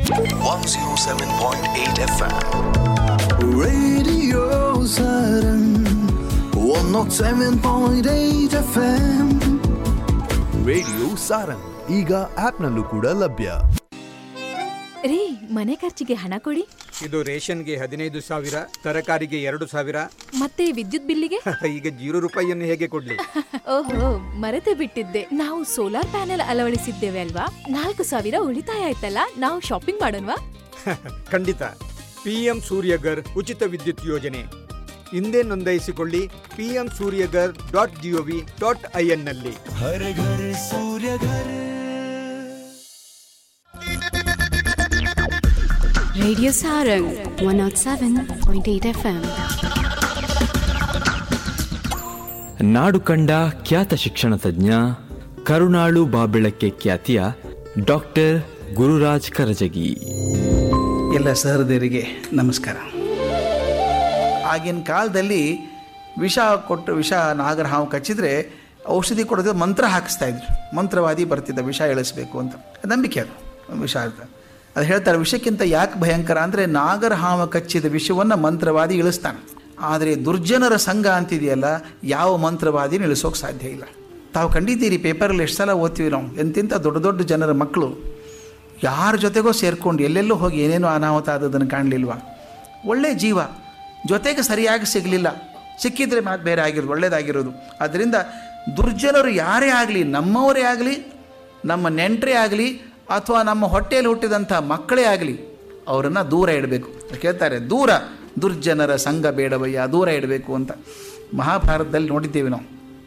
107.8 FM. Radio Saturn 107.8 FM radio Sarang ಈಗ ಆಪ್ನಲ್ಲೂ ಕೂಡ ಲಭ್ಯ ರೀ ಮನೆ ಖರ್ಚಿಗೆ ಹಣ ಕೊಡಿ ಇದು ರೇಷನ್ಗೆ ಹದಿನೈದು ಸಾವಿರ ತರಕಾರಿಗೆ ಎರಡು ಸಾವಿರ ಮತ್ತೆ ವಿದ್ಯುತ್ ಬಿಲ್ಲಿಗೆ ಈಗ ಜೀರೋ ರೂಪಾಯಿಯನ್ನು ಹೇಗೆ ಕೊಡ್ಲಿ ಓಹೋ ಮರೆತೇ ಬಿಟ್ಟಿದ್ದೆ ನಾವು ಸೋಲಾರ್ ಪ್ಯಾನೆಲ್ ಅಳವಡಿಸಿದ್ದೇವೆ ಅಲ್ವಾ ನಾಲ್ಕು ಸಾವಿರ ಉಳಿತಾಯ ಆಯ್ತಲ್ಲ ನಾವು ಶಾಪಿಂಗ್ ಮಾಡೋಣವಾ ಖಂಡಿತ ಪಿಎಂ ಸೂರ್ಯಗರ್ ಉಚಿತ ವಿದ್ಯುತ್ ಯೋಜನೆ ಹಿಂದೆ ನೋಂದಾಯಿಸಿಕೊಳ್ಳಿ PM Suryaghar dot gov dot in ನಲ್ಲಿ Radio Sarang 107.8 FM. ನಾಡು ಕಂಡ ಖ್ಯಾತ ಶಿಕ್ಷಣ ತಜ್ಞ ಕರುಣಾಳು ಬಾಬೆಳಕ್ಕೆ ಖ್ಯಾತಿಯ ಡಾಕ್ಟರ್ ಗುರುರಾಜ್ ಕರಜಗಿ ಎಲ್ಲ ಸಹೃದಯರಿಗೆ ನಮಸ್ಕಾರ ಆಗಿನ ಕಾಲದಲ್ಲಿ ವಿಷ ಕೊಟ್ಟು ವಿಷ ನಾಗರ ಹಾವು ಕಚ್ಚಿದ್ರೆ ಔಷಧಿ ಕೊಡೋದು ಮಂತ್ರ ಹಾಕಿಸ್ತಾ ಇದ್ರು ಮಂತ್ರವಾದಿ ಬರ್ತಿದ್ದ ವಿಷ ಇಳಿಸ್ಬೇಕು ಅಂತ ನಂಬಿಕೆ ಅದು ವಿಷ ಅಂತ ಅದು ಹೇಳ್ತಾರೆ ವಿಷಕ್ಕಿಂತ ಯಾಕೆ ಭಯಂಕರ ಅಂದರೆ ನಾಗರ ಹಾವು ಕಚ್ಚಿದ ವಿಷವನ್ನು ಮಂತ್ರವಾದಿ ಇಳಿಸ್ತಾನೆ ಆದರೆ ದುರ್ಜನರ ಸಂಘ ಅಂತಿದೆಯಲ್ಲ ಯಾವ ಮಂತ್ರವಾದಿನೂ ಇಳಿಸೋಕೆ ಸಾಧ್ಯ ಇಲ್ಲ ತಾವು ಕಂಡಿದ್ದೀರಿ ಪೇಪರಲ್ಲಿ ಎಷ್ಟು ಸಲ ಓದ್ತೀವಿ ನಾವು ಎಂತಿಂಥ ದೊಡ್ಡ ದೊಡ್ಡ ಜನರ ಮಕ್ಕಳು ಯಾರ ಜೊತೆಗೋ ಸೇರ್ಕೊಂಡು ಎಲ್ಲೆಲ್ಲೋ ಹೋಗಿ ಏನೇನೋ ಅನಾಹುತ ಆದದನ್ನು ಕಾಣಲಿಲ್ವಾ ಒಳ್ಳೆ ಜೀವ ಜೊತೆಗೆ ಸರಿಯಾಗಿ ಸಿಗಲಿಲ್ಲ ಸಿಕ್ಕಿದ್ರೆ ಮಾತು ಬೇರೆ ಆಗಿರೋದು ಒಳ್ಳೇದಾಗಿರೋದು ಅದರಿಂದ ದುರ್ಜನರು ಯಾರೇ ಆಗಲಿ ನಮ್ಮವರೇ ಆಗಲಿ ನಮ್ಮ ನೆಂಟರೇ ಆಗಲಿ ಅಥವಾ ನಮ್ಮ ಹೊಟ್ಟೆಯಲ್ಲಿ ಹುಟ್ಟಿದಂಥ ಮಕ್ಕಳೇ ಆಗಲಿ ಅವರನ್ನು ದೂರ ಇಡಬೇಕು ಕೇಳ್ತಾರೆ ದೂರ ದುರ್ಜನರ ಸಂಘ ಬೇಡವಯ್ಯ ದೂರ ಇಡಬೇಕು ಅಂತ ಮಹಾಭಾರತದಲ್ಲಿ ನೋಡಿದ್ದೇವೆ ನಾವು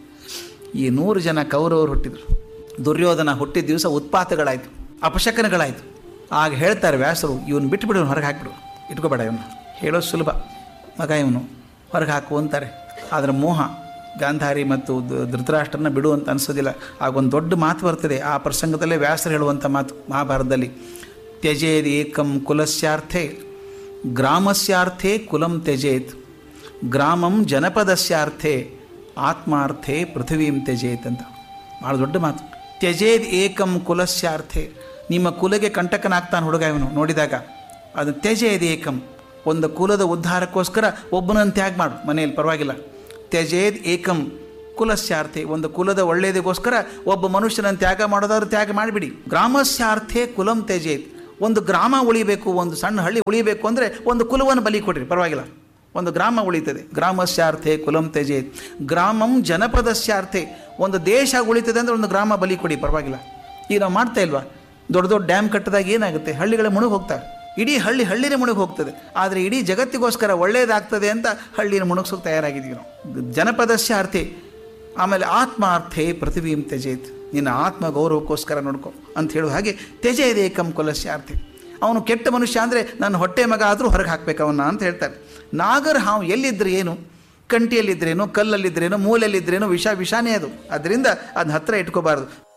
ಈ ನೂರು ಜನ ಕೌರವರು ಹುಟ್ಟಿದರು ದುರ್ಯೋಧನ ಹುಟ್ಟಿದ ದಿವಸ ಉತ್ಪಾತಗಳಾಯಿತು ಅಪಶಕನಗಳಾಯಿತು ಆಗ ಹೇಳ್ತಾರೆ ವ್ಯಾಸರು ಇವನು ಬಿಟ್ಟುಬಿಡು ಇವ್ನು ಹೊರಗೆ ಹಾಕ್ಬಿಡು ಇಟ್ಕೋಬೇಡ ಇವನು ಹೇಳೋದು ಸುಲಭ ಮಗ ಇವನು ಹೊರಗೆ ಹಾಕು ಅಂತಾರೆ ಆದರೆ ಮೋಹ ಗಾಂಧಾರಿ ಮತ್ತು ದ- ಧೃತರಾಷ್ಟ್ರನ ಬಿಡು ಅಂತ ಅನಿಸೋದಿಲ್ಲ ಆಗ ಒಂದು ದೊಡ್ಡ ಮಾತು ಬರ್ತದೆ ಆ ಪ್ರಸಂಗದಲ್ಲೇ ವ್ಯಾಸರು ಹೇಳುವಂಥ ಮಾತು ಮಹಾಭಾರತದಲ್ಲಿ ತ್ಯಜೇದ್ ಏಕಂ ಕುಲಸ್ಯಾರ್ಥೆ ಗ್ರಾಮಸ್ಯಾರ್ಥೆ ಕುಲಂ ತ್ಯಜೇತ್ ಗ್ರಾಮಂ ಜನಪದಸ್ಯಾರ್ಥೆ ಆತ್ಮಾರ್ಥೆ ಪೃಥ್ವೀಂ ತ್ಯಜೇತ್ ಅಂತ ಭಾಳ ದೊಡ್ಡ ಮಾತು ತ್ಯಜೇದ್ ಏಕಂ ಕುಲಸ್ಯಾರ್ಥೆ ನಿಮ್ಮ ಕುಲಗೆ ಕಂಟಕನಾಗ್ತಾನೆ ಹುಡುಗ ಇವನು ನೋಡಿದಾಗ ಅದು ತ್ಯಜೇದ್ ಏಕಂ ಒಂದು ಕುಲದ ಉದ್ಧಾರಕ್ಕೋಸ್ಕರ ಒಬ್ಬನನ್ನು ತ್ಯಾಗ ಮಾಡು ಮನೆಯಲ್ಲಿ ಪರವಾಗಿಲ್ಲ ತ್ಯಜೇದ್ ಏಕಂ ಕುಲಸ್ಯಾರ್ಥೆ ಒಂದು ಕುಲದ ಒಳ್ಳೆಯದಕ್ಕೋಸ್ಕರ ಒಬ್ಬ ಮನುಷ್ಯನನ್ನು ತ್ಯಾಗ ಮಾಡೋದಾದ್ರೆ ತ್ಯಾಗ ಮಾಡಿಬಿಡಿ ಗ್ರಾಮಸ್ಯಾರ್ಥೆ ಕುಲಂ ತ್ಯಜೇತ್ ಒಂದು ಗ್ರಾಮ ಉಳಿಬೇಕು ಒಂದು ಸಣ್ಣ ಹಳ್ಳಿ ಉಳಿಬೇಕು ಅಂದರೆ ಒಂದು ಕುಲವನ್ನು ಬಲಿ ಕೊಡ್ರಿ ಪರವಾಗಿಲ್ಲ ಒಂದು ಗ್ರಾಮ ಉಳಿತದೆ ಗ್ರಾಮಸ್ಯಾರ್ಥೆ ಕುಲಂ ತ್ಯಜೇತ್ ಗ್ರಾಮಂ ಜನಪದಸ್ಯಾರ್ಥೆ ಒಂದು ದೇಶ ಉಳಿತದೆ ಅಂದರೆ ಒಂದು ಗ್ರಾಮ ಬಲಿ ಕೊಡಿ ಪರವಾಗಿಲ್ಲ ಈಗ ನಾವು ಮಾಡ್ತಾ ಇಲ್ವಾ ದೊಡ್ಡ ದೊಡ್ಡ ಡ್ಯಾಮ್ ಕಟ್ಟಿದಾಗ ಏನಾಗುತ್ತೆ ಹಳ್ಳಿಗಳ ಮುಳುಗಿ ಹೋಗ್ತಾರೆ ಇಡೀ ಹಳ್ಳಿ ಹಳ್ಳಿನೇ ಮುಳುಗಿ ಹೋಗ್ತದೆ ಆದರೆ ಇಡೀ ಜಗತ್ತಿಗೋಸ್ಕರ ಒಳ್ಳೆಯದಾಗ್ತದೆ ಅಂತ ಹಳ್ಳಿನ ಮುಳುಗಿಸೋಕೆ ತಯಾರಾಗಿದ್ದೀವಿ ನಾವು ಜನಪದಸ್ಯಾರ್ಥೆ ಆಮೇಲೆ ಆತ್ಮಾರ್ಥೆ ಪೃಥ್ವೀಂ ತ್ಯಜೇತ್ ನಿನ್ನ ಆತ್ಮ ಗೌರವಕ್ಕೋಸ್ಕರ ನೋಡ್ಕೊ ಅಂತ ಹೇಳುವ ಹಾಗೆ ತ್ಯಜೇದ್ ಏಕಂ ಕುಲಸ್ಯಾರ್ಥೆ ಅವನು ಕೆಟ್ಟ ಮನುಷ್ಯ ಅಂದರೆ ನನ್ನ ಹೊಟ್ಟೆ ಮಗ ಆದರೂ ಹೊರಗೆ ಹಾಕ್ಬೇಕು ಅವನ್ನ ಅಂತ ಹೇಳ್ತಾರೆ ನಾಗರ ಹಾವು ಎಲ್ಲಿದ್ದರೆ ಏನು ಕಂಟಿಯಲ್ಲಿದ್ರೇನು ಕಲ್ಲಲ್ಲಿದ್ರೇನು ಮೂಲೆಯಲ್ಲಿದ್ರೇನು ವಿಷ ವಿಷಾನೇ ಅದು ಅದರಿಂದ ಅದನ್ನ ಹತ್ರ ಇಟ್ಕೋಬಾರ್ದು